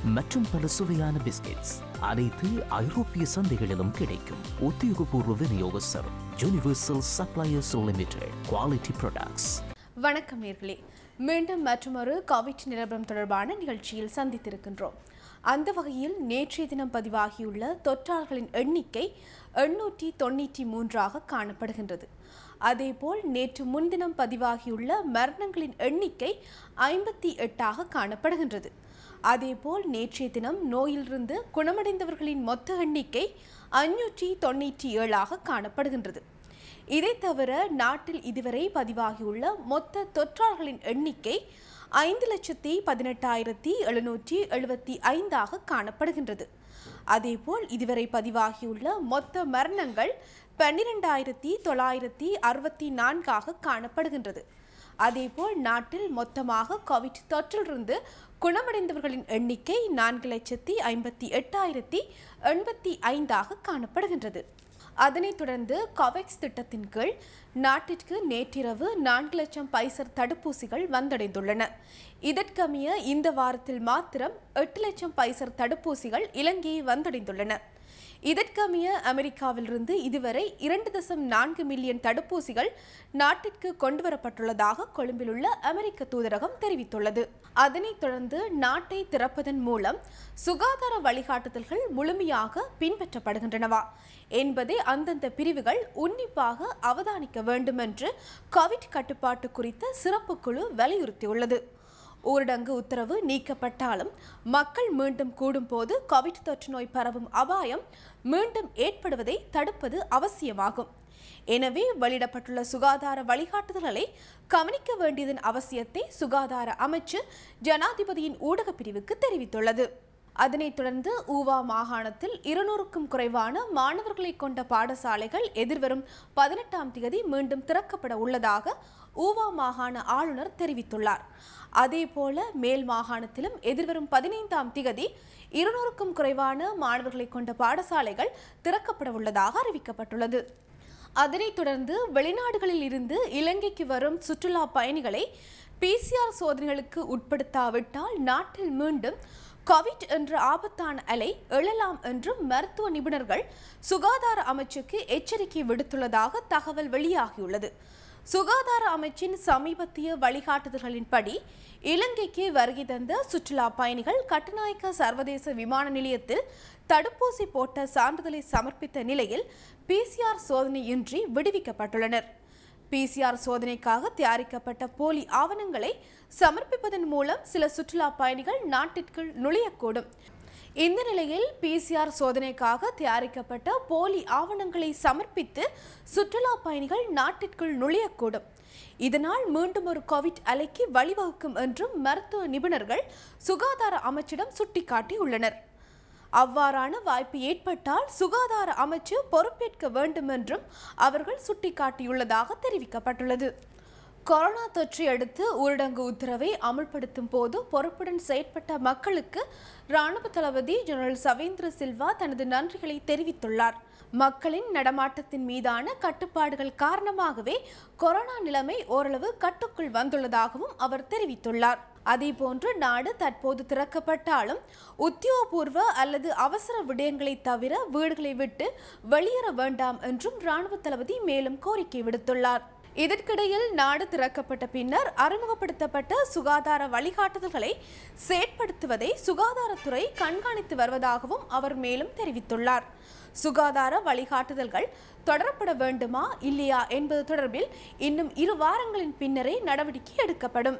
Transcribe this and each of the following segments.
மற்றும் பல சுவையான பிஸ்கெட்ஸ் அனைத்து ஐரோப்பிய சந்தைகளிலும் கிடைக்கும் உத்தியோகபூர்வ விநியோகஸ்தர் universal suppliers limited quality products வணக்கம் நேர்களே மீண்டும் மற்றொரு கோவிட் நிலவரம் தொடர்பான நிகழ்ச்சியில் சந்தித்திருக்கின்றோம் அந்த வகையில் நேற்றைய தினம் பதிவாகியுள்ள தொற்றாளர்களின் எண்ணிக்கை எண்ணூற்றி தொண்ணூற்றி மூன்றாக காணப்படுகின்றது அதேபோல் நேற்று முன்தினம் பதிவாகியுள்ள மரணங்களின் எண்ணிக்கை ஐம்பத்தி எட்டாக காணப்படுகின்றது அதேபோல் நேற்றைய தினம் நோயிலிருந்து குணமடைந்தவர்களின் மொத்த எண்ணிக்கை ஐநூற்றி தொண்ணூற்றி ஏழாக காணப்படுகின்றது இதை தவிர நாட்டில் இதுவரை பதிவாகியுள்ள மொத்த தொற்றாளர்களின் எண்ணிக்கை ஐந்து லட்சத்தி பதினெட்டாயிரத்தி எழுநூற்றி எழுபத்தி ஐந்தாக காணப்படுகின்றது அதேபோல் இதுவரை பதிவாகியுள்ள மொத்த மரணங்கள் பன்னிரெண்டாயிரத்தி தொள்ளாயிரத்தி அறுபத்தி நான்காக காணப்படுகின்றது அதேபோல் நாட்டில் மொத்தமாக கோவிட் தொற்றிலிருந்து குணமடைந்தவர்களின் எண்ணிக்கை நான்கு லட்சத்தி ஐம்பத்தி எட்டாயிரத்தி எண்பத்தி ஐந்தாக காணப்படுகின்றது அதனைத் தொடர்ந்து கோவேக்ஸ் திட்டத்தின் கீழ் நாட்டிற்கு நேற்றிரவு நான்கு லட்சம் பைசர் தடுப்பூசிகள் வந்தடைந்துள்ளன இதற்கமைய இந்த வாரத்தில் மாத்திரம் எட்டு லட்சம் பைசர் தடுப்பூசிகள் இலங்கையை வந்தடைந்துள்ளன இதற்கமைய அமெரிக்காவிலிருந்து இதுவரை இரண்டு தசம் நான்கு மில்லியன் தடுப்பூசிகள் நாட்டிற்கு கொண்டுவரப்பட்டுள்ளதாக கொழும்பிலுள்ள அமெரிக்க தூதரகம் தெரிவித்துள்ளது அதனைத் தொடர்ந்து நாட்டை திறப்பதன் மூலம் சுகாதார வழிகாட்டுதல்கள் முழுமையாக பின்பற்றப்படுகின்றனவா என்பதை அந்தந்த பிரிவுகள் உன்னிப்பாக அவதானிக்க வேண்டும் என்று கோவிட் கட்டுப்பாட்டு குறித்த சிறப்பு குழு வலியுறுத்தியுள்ளது ஊரடங்கு உத்தரவு நீக்கப்பட்டாலும் மக்கள் மீண்டும் கூடும்போது கோவிட் தொற்று நோய் பரவும் அபாயம் மீண்டும் ஏற்படுவதை தடுப்பது அவசியமாகும் எனவே வெளியிடப்பட்டுள்ள சுகாதார வழிகாட்டுதல்களை கவனிக்க வேண்டியதன் அவசியத்தை சுகாதார அமைச்சு ஜனாதிபதியின் ஊடகப் பிரிவுக்கு தெரிவித்துள்ளது அதனைத் தொடர்ந்து ஊவா மாகாணத்தில் இருநூறுக்கும் குறைவான மாணவர்களை கொண்ட பாடசாலைகள் எதிர்வரும் பதினெட்டாம் தேதி மீண்டும் திறக்கப்பட உள்ளதாக ஊவா மாகாண ஆளுநர் தெரிவித்துள்ளார் அதேபோல மேல் மாகாணத்திலும் எதிர்வரும் பதினைந்தாம் திகதி இருநூறுக்கும் குறைவான மாணவர்களை கொண்ட பாடசாலைகள் திறக்கப்பட உள்ளதாக அறிவிக்கப்பட்டுள்ளது அதனைத் தொடர்ந்து வெளிநாடுகளில் இருந்து இலங்கைக்கு வரும் சுற்றுலா பயணிகளை பிசிஆர் சோதனைகளுக்கு உட்படுத்தாவிட்டால் நாட்டில் மீண்டும் கோவிட் என்ற ஆபத்தான அலை எழலாம் என்றும் மருத்துவ நிபுணர்கள் சுகாதார அமைச்சுக்கு எச்சரிக்கை விடுத்துள்ளதாக தகவல் வெளியாகியுள்ளது சுகாதார அமைச்சின் சமீபத்திய வழிகாட்டுதல்களின்படி இலங்கைக்கு வருகை தந்த சுற்றுலா பயணிகள் கட்டுநாயக்க சர்வதேச விமான நிலையத்தில் தடுப்பூசி போட்ட சான்றிதழை சமர்ப்பித்த நிலையில் பிசிஆர் சோதனையின்றி விடுவிக்கப்பட்டுள்ளனர் பிசிஆர் சோதனைக்காக தயாரிக்கப்பட்ட போலி ஆவணங்களை சமர்ப்பிப்பதன் மூலம் சில சுற்றுலா பயணிகள் நாட்டிற்குள் நுழையக்கூடும் இந்த நிலையில் பிசிஆர் சோதனைக்காக தயாரிக்கப்பட்ட போலி ஆவணங்களை சமர்ப்பித்து சுற்றுலா பயணிகள் நாட்டிற்குள் நுழையக்கூடும் இதனால் மீண்டும் ஒரு கோவிட் அலைக்கு வழிவகுக்கும் என்றும் மருத்துவ நிபுணர்கள் சுகாதார அமைச்சிடம் சுட்டிக்காட்டியுள்ளனர் அவ்வாறான வாய்ப்பு ஏற்பட்டால் சுகாதார அமைச்சு பொறுப்பேற்க வேண்டும் என்றும் அவர்கள் சுட்டிக்காட்டியுள்ளதாக தெரிவிக்கப்பட்டுள்ளது கொரோனா தொற்றை அடுத்து ஊரடங்கு உத்தரவை அமுல்படுத்தும் போது பொறுப்புடன் செயற்பட்ட மக்களுக்கு ராணுவ தளபதி ஜெனரல் சவேந்திர சில்வா தனது நன்றிகளை தெரிவித்துள்ளார் மக்களின் நடமாட்டத்தின் மீதான கட்டுப்பாடுகள் காரணமாகவே கொரோனா நிலைமை ஓரளவு கட்டுக்குள் வந்துள்ளதாகவும் அவர் தெரிவித்துள்ளார் அதேபோன்று நாடு தற்போது திறக்கப்பட்டாலும் உத்தியோகபூர்வ அல்லது அவசர விடயங்களை தவிர வீடுகளை விட்டு வெளியேற வேண்டாம் என்றும் ராணுவ தளபதி மேலும் கோரிக்கை விடுத்துள்ளார் இதற்கிடையில் நாடு திறக்கப்பட்ட பின்னர் அறிமுகப்படுத்தப்பட்ட சுகாதார வழிகாட்டுதல்களை செயற்படுத்துவதை சுகாதாரத்துறை கண்காணித்து வருவதாகவும் அவர் மேலும் தெரிவித்துள்ளார் சுகாதார வழிகாட்டுதல்கள் தொடரப்பட வேண்டுமா இல்லையா என்பது தொடர்பில் இன்னும் இரு வாரங்களின் பின்னரே நடவடிக்கை எடுக்கப்படும்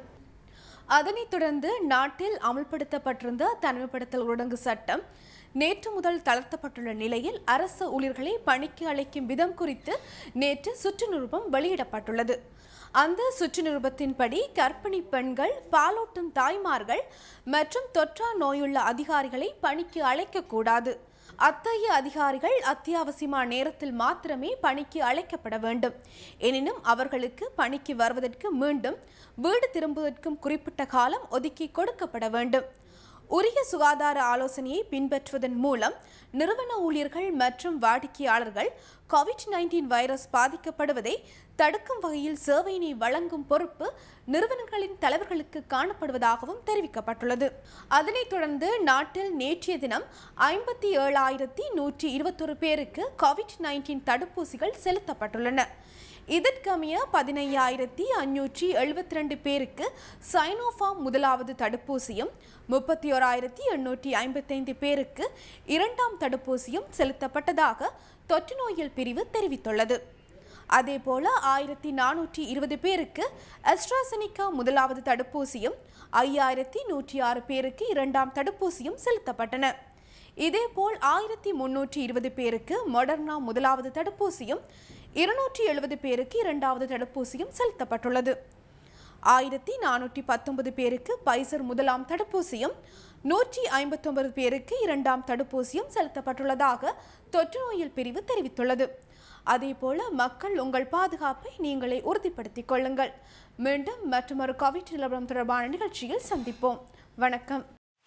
அதனைத் தொடர்ந்து நாட்டில் அமல்படுத்தப்பட்டிருந்த தனிமைப்படுத்தல் ஊரடங்கு சட்டம் நேற்று முதல் தளர்த்தப்பட்டுள்ள நிலையில் அரசு ஊழியர்களை பணிக்கு அழைக்கும் விதம் குறித்து நேற்று சுற்றுநிருபம் வெளியிடப்பட்டுள்ளது அந்த சுற்றுநிருபத்தின்படி கர்ப்பிணி பெண்கள் பாலூட்டும் தாய்மார்கள் மற்றும் தொற்றா நோயுள்ள அதிகாரிகளை பணிக்கு அழைக்கக்கூடாது அத்தகைய அதிகாரிகள் அத்தியாவசியமான நேரத்தில் மாத்திரமே பணிக்கு அழைக்கப்பட வேண்டும் எனினும் அவர்களுக்கு பணிக்கு வருவதற்கு மீண்டும் வீடு திரும்புவதற்கும் குறிப்பிட்ட காலம் ஒதுக்கி கொடுக்கப்பட வேண்டும் உரிய சுகாதார ஆலோசனையை பின்பற்றுவதன் மூலம் நிறுவன ஊழியர்கள் மற்றும் வாடிக்கையாளர்கள் கோவிட் நைன்டீன் வைரஸ் பாதிக்கப்படுவதை தடுக்கும் வகையில் சேவையினை வழங்கும் பொறுப்பு நிறுவனங்களின் தலைவர்களுக்கு காணப்படுவதாகவும் தெரிவிக்கப்பட்டுள்ளது அதனைத் தொடர்ந்து நாட்டில் நேற்றைய தினம் ஐம்பத்தி ஏழாயிரத்தி நூற்றி இருபத்தொரு பேருக்கு கோவிட் நைன்டீன் தடுப்பூசிகள் செலுத்தப்பட்டுள்ளன இதற்கமைய பதினையாயிரத்தி அஞ்சூற்றி எழுபத்தி ரெண்டு பேருக்கு சைனோஃபார்ம் முதலாவது தடுப்பூசியும் முப்பத்தி ஓராயிரத்தி எண்ணூற்றி ஐம்பத்தைந்து பேருக்கு இரண்டாம் தடுப்பூசியும் செலுத்தப்பட்டதாக தொற்று நோயியல் பிரிவு தெரிவித்துள்ளது அதேபோல ஆயிரத்தி நானூற்றி இருபது பேருக்கு அஸ்ட்ராசெனிகா முதலாவது தடுப்பூசியும் ஐயாயிரத்தி நூற்றி ஆறு பேருக்கு இரண்டாம் தடுப்பூசியும் செலுத்தப்பட்டன இதேபோல் ஆயிரத்தி முன்னூற்றி இருபது பேருக்கு மொடர்னா முதலாவது தடுப்பூசியும் இருநூற்றி எழுபது பேருக்கு இரண்டாவது தடுப்பூசியும் செலுத்தப்பட்டுள்ளது ஆயிரத்தி நானூற்றி பத்தொன்பது பேருக்கு பைசர் முதலாம் தடுப்பூசியும் நூற்றி ஐம்பத்தொன்பது பேருக்கு இரண்டாம் தடுப்பூசியும் செலுத்தப்பட்டுள்ளதாக தொற்று நோயியல் பிரிவு தெரிவித்துள்ளது அதேபோல மக்கள் உங்கள் பாதுகாப்பை நீங்களே உறுதிப்படுத்திக் கொள்ளுங்கள் மீண்டும் மற்றொரு கோவிட் நிலவரம் தொடர்பான நிகழ்ச்சியில் சந்திப்போம் வணக்கம்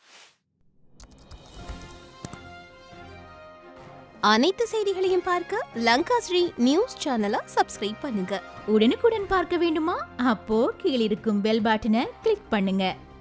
அனைத்து செய்திகளையும் பார்க்க லங்கா ஸ்ரீ நியூஸ் சேனலை சப்ஸ்கிரைப் பண்ணுங்க உடனுக்குடன் பார்க்க வேண்டுமா அப்போ கீழிருக்கும் பெல் பட்டனை கிளிக் பண்ணுங்க